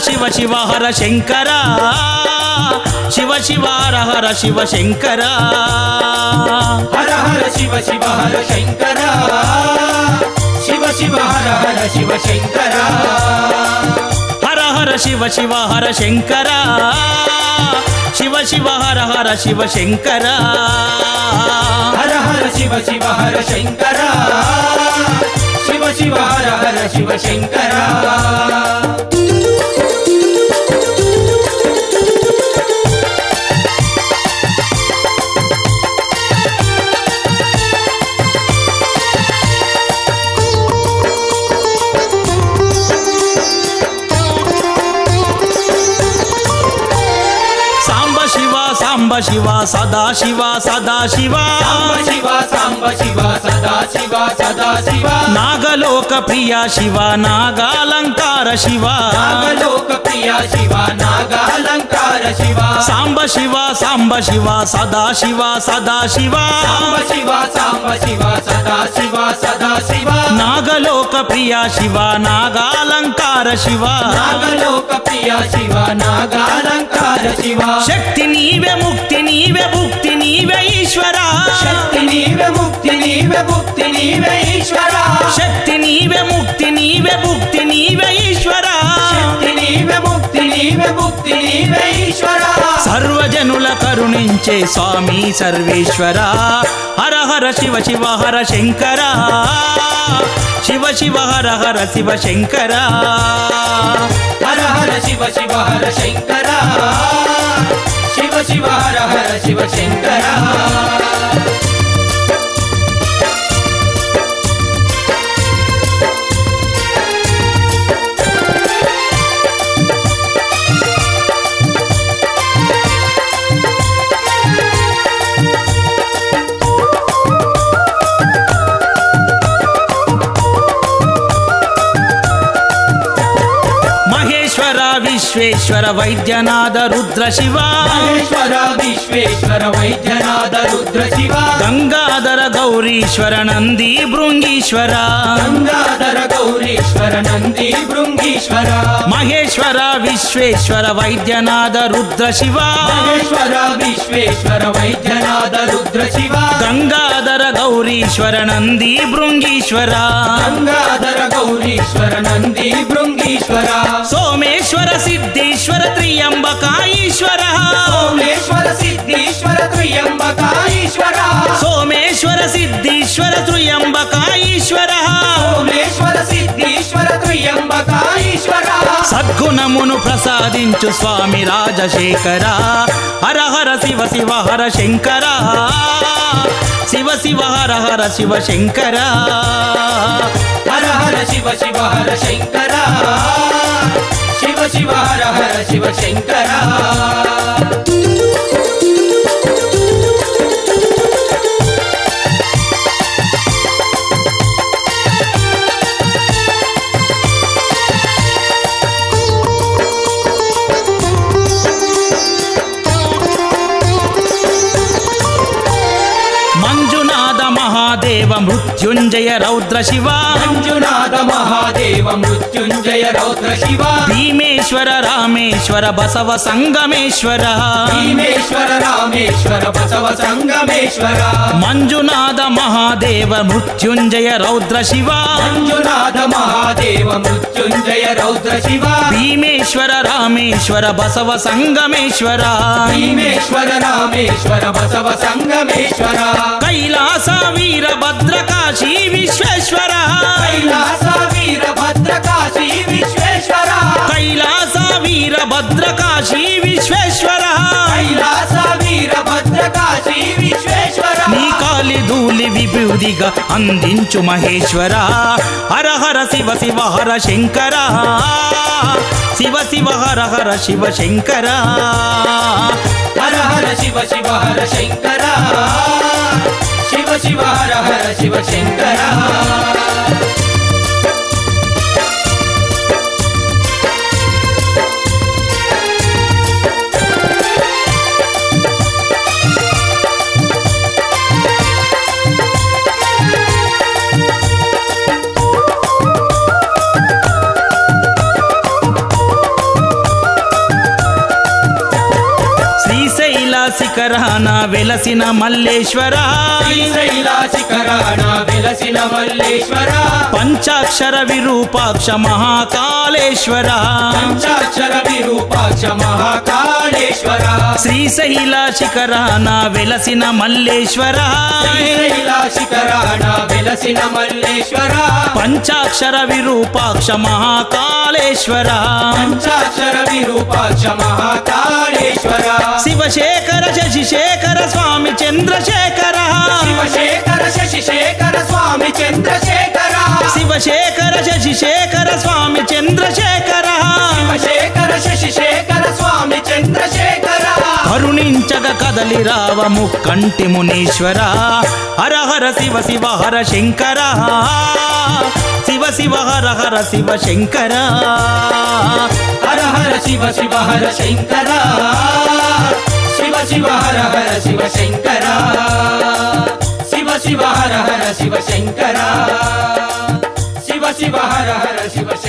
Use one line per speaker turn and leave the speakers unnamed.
శివ శివ హర శంకర శివ శివ హర హర శివ శంకర
హర హర శివ శివ హర శంకర శివ శివ హర హర శివ శంకర
హర హర శివ శివ హర శంకర శివ శివ హర హర శివ శంకర
హర హర శివ శివ హర శంకర శివ శివ హర హర శివ శంకర
సాంబ శివ సాంబ శివ సదా శివ సదా శివ
సాంబ శివ సాంబ శివ సదా శివ సదా శివ
నాగలోక ప్రియ శివ నాగాలంకార శివ
నాగలోక ప్రియ శివ నాగాలంకార శివ
సాంబ శివ సాంబ శివ సదా శివ సదా శివ
సాంబ శివ సాంబ శివ సదా శివ సదా శివ
నాగలోక ప్రియ శివ నాగాలంకార శివ
నాగలోక ప్రియ శివ నాగాలంకార శివ
శక్తి నీవే ముక్తి నీవే భుక్తి నీవే ఈశ్వర
శక్తి నీవే ముక్తి నీవే ముక్తి నీవే ఈశ్వర
శక్తి నీవే ముక్తి నీవే భుక్తి నీవే ఈశ్వర
శక్తి నీవే ముక్తి నీవే ముక్తి నీవే ఈశ్వర
సర్వజనుల కరుణించే స్వామి సర్వేశ్వర హర హర శివ శివ హర శంకర శివ శివ హర హర శివ శంకర
హర హర శివ శివ హర శంకర శివ శివ హర హర శివ శంకర
మహేశ్వర విశ్వేశ్వర వైద్యనాథ రుద్ర శివ
మహేశ్వర విశ్వేశ్వర వైద్యనాథ రుద్ర శివ
గంగాధర గౌరీశ్వర నంది భృంగీశ్వర
గంగాధర గౌరీశ్వర నంది భృంగీశ్వర
మహేశ్వర విశ్వేశ్వర వైద్యనాథ రుద్ర శివ
మహేశ్వర విశ్వేశ్వర వైద్యనాథ రుద్ర శివ
గంగాధర గౌరీశ్వర నంది భృంగీశ్వర
గంగాధర గౌరీశ్వర నంది భృంగీశ్వర
సోమేశ్వర సిద్ధేశ్వర త్రియంబక ఈశ్వర
సోమేశ్వర సిద్ధీశ్వర త్రియంబక ఈశ్వర
సోమేశ్వర సిద్ధేశ్వర త్రియంబక ఈశ్వర
సోమేశ్వర సిద్ధీశ్వర త్రియంబక ఈశ్వర
సద్గుణమును ప్రసాదించు స్వామి రాజశేఖర హర హర శివ శివ హర శంకర శివ శివ హర హర శివ శంకర
హర హర శివ శివ హర శంకర శివ శివ హర హర శివ శంకర
మంజునాథ మహాదేవ మృత్యుంజయ రౌద్ర శివ
మంజునాథ మహాదేవ మృత్యుంజయ రౌద్ర శివ
భీమేశ్వర రామేశ్వర బసవ సంగమేశ్వర
భీమేశ్వర రామేశ్వర బసవ సంగమేశ్వర
మంజునాథ మహాదేవ మృత్యుంజయ రౌద్ర శివ
మంజునాథ మహాదేవ మృత్యుంజయ రౌద్ర శివ
భీమేశ్వర రామేశ్వర బసవ సంగమేశ్వర
భీమేశ్వర రామేశ్వర బసవ సంగమేశ్వర
కైలాస వీరభద్ర కాశీ విశ్వేశ్వర
కైలాస వీరభద్ర కాశీ విశ్వేశ్వర
కైలాస వీరభద్ర కాశీ విశ్వేశ్వర
కైలాస వీరభద్ర కాశీ విశ్వేశ్వర
నీ కాలి ధూళి విభూదిగా అందించు మహేశ్వర హర హర శివ శివ హర శంకర శివ శివ హర హర శివ శంకర
హర హర శివ శివ హర శంకర శివ శివ హర హర శివ శంకర
శిఖరాన వెలసిన మల్లేశ్వర
శ్రీశైల శిఖరాణ వెలసిన మల్లేశ్వర
పంచాక్షర విరూపాక్ష మహాకాళేశ్వర
పంచాక్షర విరూపాక్ష మహాకాళేశ్వర
శ్రీశైల శిఖరాన వెలసిన మల్లేశ్వర
శ్రీశైల శిఖరాణ వెలసిన మల్లేశ్వర
పంచాక్షర విరూపాక్ష మహాకాళేశ్వర
పంచాక్షర విరూపాక్ష మహాకాళేశ్వర
శివశేఖర శశిశేఖర స్వామి చంద్రశేఖర
శివశేఖర శశిశేఖర స్వామి చంద్రశేఖర
శివశేఖర శశిశేఖర స్వామి చంద్రశేఖర
శివశేఖర శశిశేఖర స్వామి చంద్రశేఖర
కరుణించగ కదలి రావ ముక్కంటి మునీశ్వర హర హర శివ శివ హర శంకర శివ శివ హర హర శివ శంకర
హర హర శివ శివ హర శంకర శివ శివ హర హర శివ శంకర శివ శివ హర హర శివ శంకర శివ శివ హర హర శివ